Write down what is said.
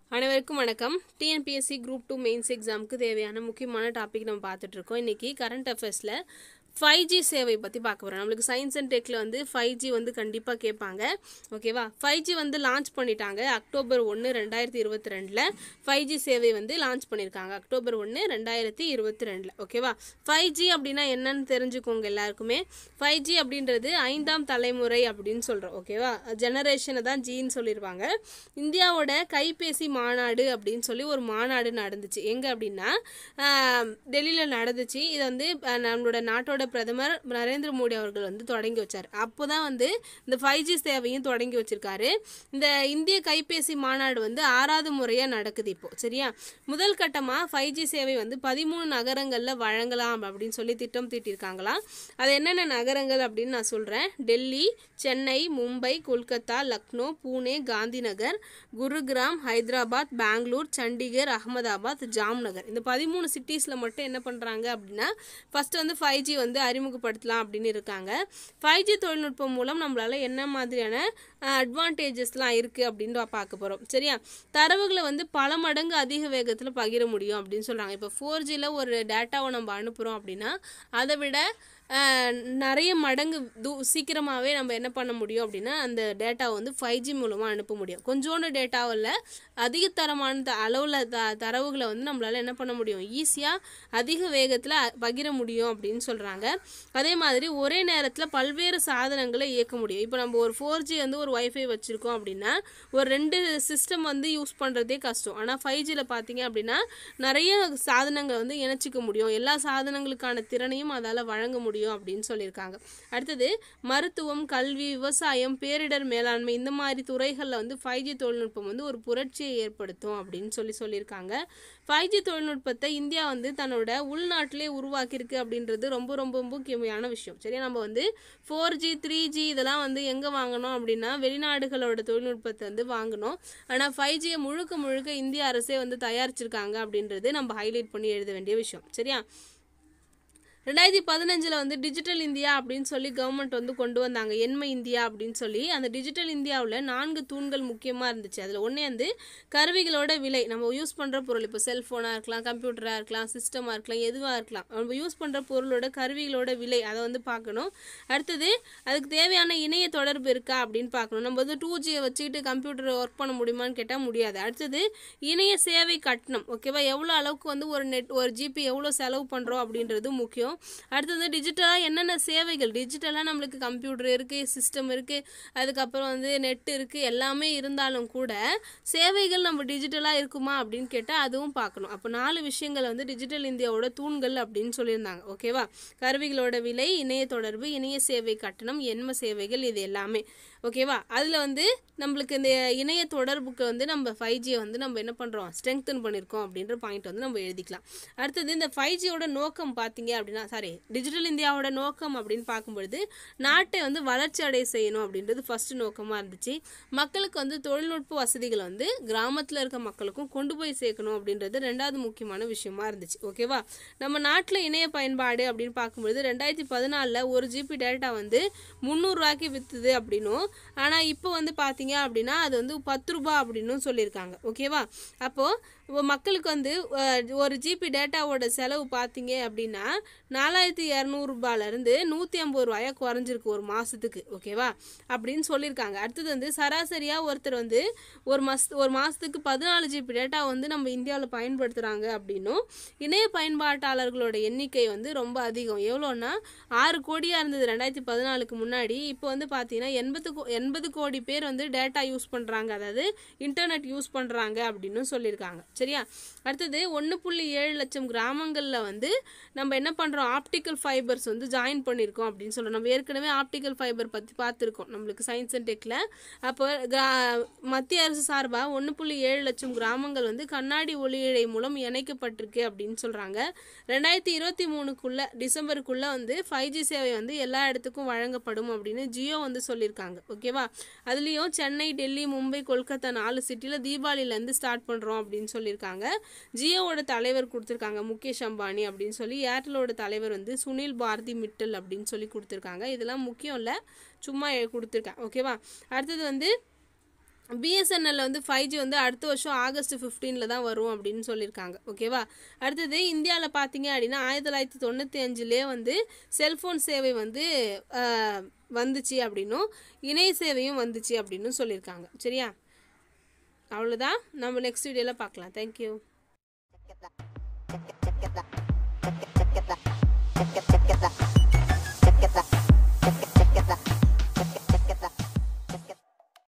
அனைவருக்கும் வணக்கம் TNPSC group two mains எக்ஸாமுக்கு தேவையான முக்கியமான டாபிக் நம்ம பார்த்துட்டு இருக்கோம் இன்னைக்கு கரண்ட் அஃபேர்ஸில் ஃபைவ் ஜி சேவை பற்றி பார்க்க போகிறோம் நம்மளுக்கு சயின்ஸ் அண்ட் டெக்கில் வந்து ஃபைவ் ஜி வந்து கண்டிப்பாக கேட்பாங்க ஓகேவா ஃபைவ் ஜி வந்து லான்ச் பண்ணிட்டாங்க அக்டோபர் ஒன்று ரெண்டாயிரத்தி இருபத்தி ரெண்டில் ஃபைவ் ஜி சேவை வந்து லான்ச் பண்ணியிருக்காங்க அக்டோபர் ஒன்று ரெண்டாயிரத்தி இருபத்தி ரெண்டில் ஓகேவா ஃபைவ் ஜி அப்படின்னா என்னன்னு தெரிஞ்சுக்கோங்க எல்லாருக்குமே ஃபைவ் ஜி அப்படின்றது ஐந்தாம் தலைமுறை அப்படின்னு சொல்கிறோம் ஓகேவா ஜெனரேஷனை தான் ஜின்னு சொல்லியிருப்பாங்க இந்தியாவோட கைபேசி மாநாடு அப்படின்னு சொல்லி ஒரு மாநாடு நடந்துச்சு எங்கே அப்படின்னா டெல்லியில் நடந்துச்சு இது வந்து அஹ், நம்மளோட நாட்டோட பிரதமர் நரேந்திர மோடி அவர்கள் வந்து தொடங்கி வச்சார் அப்போ தான் வந்து இந்த ஃபைவ் ஜி சேவையும் தொடங்கி வச்சிருக்காரு இந்த இந்திய கைபேசி மாநாடு வந்து ஆறாவது முறையாக நடக்குது இப்போ சரியா முதல் கட்டமாக ஃபைவ் ஜி சேவை வந்து பதிமூணு நகரங்களில் வழங்கலாம் அப்படின்னு சொல்லி திட்டம் தீட்டியிருக்காங்களாம் அது என்னென்ன நகரங்கள் அப்படின்னு நான் சொல்கிறேன் டெல்லி சென்னை மும்பை கொல்கத்தா லக்னோ பூனே காந்திநகர் குருகிராம் ஹைதராபாத் பெங்களூர் சண்டிகர் அகமதாபாத் ஜாம்நகர் இந்த பதிமூணு சிட்டிஸில் மட்டும் என்ன பண்ணுறாங்க அப்படின்னா ஃபர்ஸ்ட் வந்து ஃபைவ் ஜி வந்து அறிமுகப்படுத்தலாம் அப்படின்னு இருக்காங்க ஃபைவ் ஜி தொழில்நுட்பம் மூலம் நம்மளால என்ன மாதிரியான அட்வான்டேஜஸ்லாம் இருக்குது அப்படின்னு பார்க்க போகிறோம் சரியா தரவுகளை வந்து பல மடங்கு அதிக வேகத்தில் பகிர முடியும் அப்படின்னு சொல்கிறாங்க இப்போ ஃபோர் ஜியில் ஒரு டேட்டாவை நம்ம அனுப்புகிறோம் அப்படின்னா அதை விட ஆஹ், நிறைய மடங்கு தூ சீக்கிரமாகவே நம்ம என்ன பண்ண முடியும் அப்படின்னா அந்த டேட்டாவை வந்து ஃபைவ் ஜி மூலமாக அனுப்ப முடியும் கொஞ்சோண்டு டேட்டாவில் அதிக தரமான த அளவில் த தரவுகளை வந்து நம்மளால் என்ன பண்ண முடியும் ஈஸியாக அதிக வேகத்தில் பகிர முடியும் அப்படின்னு சொல்கிறாங்க அதே மாதிரி ஒரே நேரத்தில் பல்வேறு சாதனங்களை இயக்க முடியும் இப்போ நம்ம ஒரு ஃபோர் ஜி வந்து ஒரு வைஃபை வச்சுருக்கோம் அப்படின்னா ஒரு ரெண்டு சிஸ்டம் வந்து யூஸ் பண்ணுறதே கஷ்டம் ஆனால் ஃபைவ் ஜியில் பார்த்தீங்க அப்படின்னா நிறைய சாதனங்களை வந்து இணைச்சிக்க முடியும் எல்லா சாதனங்களுக்கான திறனையும் அதால் வழங்க முடியும் அப்படின்னு சொல்லியிருக்காங்க அடுத்தது மருத்துவம் கல்வி விவசாயம் பேரிடர் மேலாண்மை இந்த மாதிரி துறைகளில் வந்து ஃபைவ் ஜி தொழில்நுட்பம் வந்து ஒரு புரட்சியை ஏற்படுத்தும் அப்படின்னு சொல்லி சொல்லியிருக்காங்க ஃபைவ் ஜி தொழில்நுட்பத்தை இந்தியா வந்து தன்னோட உள்நாட்டிலே உருவாக்கியிருக்கு அப்படின்றது ரொம்ப ரொம்ப முக்கியமான விஷயம் சரியா நம்ம வந்து ஃபோர் ஜி த்ரீ ஜி இதெல்லாம் வந்து எங்கே வாங்கணும் அப்படின்னா வெளிநாடுகளோட தொழில்நுட்பத்தை வந்து வாங்கணும் ஆனால் ஃபைவ் ஜியை முழுக்க முழுக்க இந்திய அரசே வந்து தயாரிச்சிருக்காங்க அப்படின்றது நம்ம ஹைலைட் பண்ணி எழுத வேண்டிய விஷயம் சரியா ரெண்டாயிரத்தி பதினஞ்சில் வந்து டிஜிட்டல் இந்தியா அப்படின்னு சொல்லி கவர்மெண்ட் வந்து கொண்டு வந்தாங்க எண்மை இந்தியா அப்படின்னு சொல்லி அந்த டிஜிட்டல் இந்தியாவில் நான்கு தூண்கள் முக்கியமாக இருந்துச்சு அதில் ஒன்றே வந்து கருவிகளோட விலை நம்ம யூஸ் பண்ணுற பொருள் இப்போ செல்ஃபோனாக இருக்கலாம் கம்ப்யூட்டராக இருக்கலாம் சிஸ்டமாக இருக்கலாம் எதுவாக இருக்கலாம் நம்ம யூஸ் பண்ணுற பொருளோட கருவிகளோட விலை அதை வந்து பார்க்கணும் அடுத்தது அதுக்கு தேவையான இணைய தொடர்பு இருக்கா அப்படின்னு பார்க்கணும் நம்ம வந்து டூ ஜியை வச்சுக்கிட்டு கம்ப்யூட்டர் ஒர்க் பண்ண முடியுமான்னு கேட்டால் முடியாது அடுத்தது இணைய சேவை கட்டணம் ஓகேவா எவ்வளோ அளவுக்கு வந்து ஒரு நெட் ஒரு ஜிபி எவ்வளோ செலவு பண்ணுறோம் அப்படின்றது முக்கியம் அடுத்தது டிஜிட்டலாக என்னென்ன சேவைகள் டிஜிட்டலாக நம்மளுக்கு கம்ப்யூட்டர் இருக்குது சிஸ்டம் இருக்குது அதுக்கப்புறம் வந்து நெட் இருக்குது எல்லாமே இருந்தாலும் கூட சேவைகள் நம்ம டிஜிட்டலாக இருக்குமா அப்படின்னு கேட்டால் அதுவும் பார்க்கணும் அப்போ நாலு விஷயங்கள் வந்து டிஜிட்டல் இந்தியாவோட தூண்கள் அப்படின்னு சொல்லியிருந்தாங்க ஓகேவா கருவிகளோட விலை இணைய தொடர்பு இணைய சேவை கட்டணம் எண்ம சேவைகள் இது எல்லாமே ஓகேவா அதில் வந்து நம்மளுக்கு இந்த இணைய தொடர்புக்கு வந்து நம்ம ஃபைவ் ஜியை வந்து நம்ம என்ன பண்ணுறோம் ஸ்ட்ரெங்தன் பண்ணியிருக்கோம் அப்படின்ற பாயிண்ட் வந்து நம்ம எழுதிக்கலாம் அடுத்தது இந்த ஃபைவ் ஜியோட நோக்கம் பார்த்தீங்க அப்படின்னா சாரி டிஜிட்டல் இந்தியாவோட நோக்கம் அப்படின்னு பார்க்கும்பொழுது நாட்டை வந்து வளர்ச்சி அடைய செய்யணும் அப்படின்றது ஃபர்ஸ்ட் நோக்கமாக இருந்துச்சு மக்களுக்கு வந்து தொழில்நுட்ப வசதிகளை வந்து கிராமத்தில் இருக்க மக்களுக்கும் கொண்டு போய் சேர்க்கணும் அப்படின்றது ரெண்டாவது முக்கியமான விஷயமா இருந்துச்சு ஓகேவா நம்ம நாட்டில் இணைய பயன்பாடு அப்படின்னு பார்க்கும்பொழுது ரெண்டாயிரத்தி பதினாலில் ஒரு ஜிபி டேட்டா வந்து முந்நூறுரூவாய்க்கு விற்றுது அப்படின்னும் ஆனால் இப்போ வந்து பார்த்தீங்க அப்படின்னா அது வந்து பத்து ரூபா அப்படின்னும் சொல்லியிருக்காங்க ஓகேவா அப்போது இப்போ மக்களுக்கு வந்து அஹ், ஒரு ஜிபி டேட்டாவோட செலவு பார்த்தீங்க அப்படின்னா நாலாயிரத்தி இரநூறுபாலேருந்து நூற்றி ஐம்பது ரூபாயா குறைஞ்சிருக்கு ஒரு மாதத்துக்கு ஓகேவா அப்படின்னு சொல்லியிருக்காங்க அடுத்தது வந்து சராசரியாக ஒருத்தர் வந்து ஒரு மாஸ் ஒரு மாதத்துக்கு பதினாலு ஜிபி டேட்டா வந்து நம்ம இந்தியாவில் பயன்படுத்துகிறாங்க அப்படின்னும் இணைய பயன்பாட்டாளர்களோட எண்ணிக்கை வந்து ரொம்ப அதிகம் எவ்வளோன்னா ஆறு கோடியாக இருந்தது ரெண்டாயிரத்தி பதினாலுக்கு முன்னாடி இப்போ வந்து பார்த்தீங்கன்னா எண்பது கோ எண்பது கோடி பேர் வந்து டேட்டா யூஸ் பண்ணுறாங்க அதாவது இன்டர்நெட் யூஸ் பண்ணுறாங்க அப்படின்னு சொல்லியிருக்காங்க சரியா அடுத்தது ஒன்று புள்ளி ஏழு லட்சம் கிராமங்களில் வந்து நம்ம என்ன பண்ணுறோம் ஆப்டிக்கல் ஃபைபர்ஸ் வந்து ஜாயின் பண்ணியிருக்கோம் அப்படின்னு சொல்கிறோம் நம்ம ஏற்கனவே ஆப்டிக்கல் ஃபைபர் பற்றி பார்த்துருக்கோம் நம்மளுக்கு சயின்ஸ் அண்ட் டெக்கில் அப்போ கிரா மத்திய அரசு சார்பாக ஒன்று புள்ளி ஏழு லட்சம் கிராமங்கள் வந்து கண்ணாடி ஒளியிழை மூலம் இணைக்கப்பட்டிருக்கு அப்படின்னு சொல்கிறாங்க ரெண்டாயிரத்தி இருபத்தி மூணுக்குள்ளே டிசம்பருக்குள்ளே வந்து ஃபைவ் ஜி சேவை வந்து எல்லா இடத்துக்கும் வழங்கப்படும் அப்படின்னு ஜியோ வந்து சொல்லியிருக்காங்க ஓகேவா அதுலேயும் சென்னை டெல்லி மும்பை கொல்கத்தா நாலு சிட்டியில் தீபாவளியிலேருந்து ஸ்டார்ட் பண்ணுறோம் அப்படின்னு சொல்லியிருக்காங்க ஜியோவோட தலைவர் கொடுத்துருக்காங்க முகேஷ் அம்பானி அப்படின்னு சொல்லி ஏர்டெலோட தலைவர் வந்து சுனில் பாரதி மிட்டல் அப்படின்னு சொல்லி கொடுத்துருக்காங்க இதெல்லாம் முக்கியம் இல்லை சும்மா கொடுத்துருக்கேன் ஓகேவா அடுத்தது வந்து பிஎஸ்என்எல்ல வந்து ஃபைவ் ஜி வந்து அடுத்த வருஷம் ஆகஸ்ட் ஃபிஃப்டீனில் தான் வரும் அப்படின்னு சொல்லியிருக்காங்க ஓகேவா அடுத்தது இந்தியாவில் பார்த்தீங்க அப்படின்னா ஆயிரத்தி தொள்ளாயிரத்தி தொண்ணூற்றி அஞ்சுலேயே வந்து செல்ஃபோன் சேவை வந்து ஆஹ், வந்துச்சு அப்படின்னும் இணைய சேவையும் வந்துச்சு அப்படின்னு சொல்லியிருக்காங்க சரியா அவ்வளோதான் நம்ம நெக்ஸ்ட் வீடியோவில் பார்க்கலாம் thank you Check it out. Check it, check it out. Check it, check it out. Check it, check